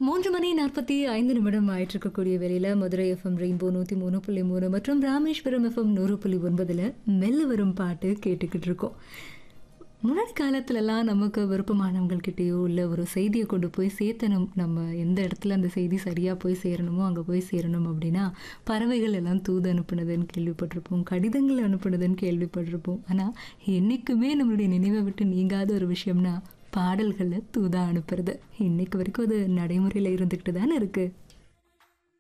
மூன்று மணி நாற்பத்தி ஐந்து நிமிடம் ஆயிட்டு இருக்கக்கூடிய வேளையில மதுரை எஃப்எம் ரெயின்போ நூற்றி மூணு புள்ளி மூணு மற்றும் ராமேஸ்வரம் எஃப்எம் நூறு புள்ளி ஒன்பதில் மெல்ல வரும் பாட்டு கேட்டுக்கிட்டு இருக்கோம் முன்னாடி காலத்துலலாம் நமக்கு விருப்பமானவங்கள்கிட்டயோ இல்லை ஒரு செய்தியை கொண்டு போய் சேர்த்தணும் நம்ம எந்த இடத்துல அந்த செய்தி சரியாக போய் சேரணுமோ அங்கே போய் சேரணும் அப்படின்னா பறவைகள் எல்லாம் தூது அனுப்புனதுன்னு கேள்விப்பட்டிருப்போம் கடிதங்கள் அனுப்புனதுன்னு கேள்விப்பட்டிருப்போம் ஆனால் என்றைக்குமே நம்மளுடைய நினைவை விட்டு நீங்காத ஒரு விஷயம்னா பாடல்களை தூதா அனுப்புறது இன்னைக்கு வரைக்கும் அது நடைமுறையில் இருந்துக்கிட்டு தானே இருக்குது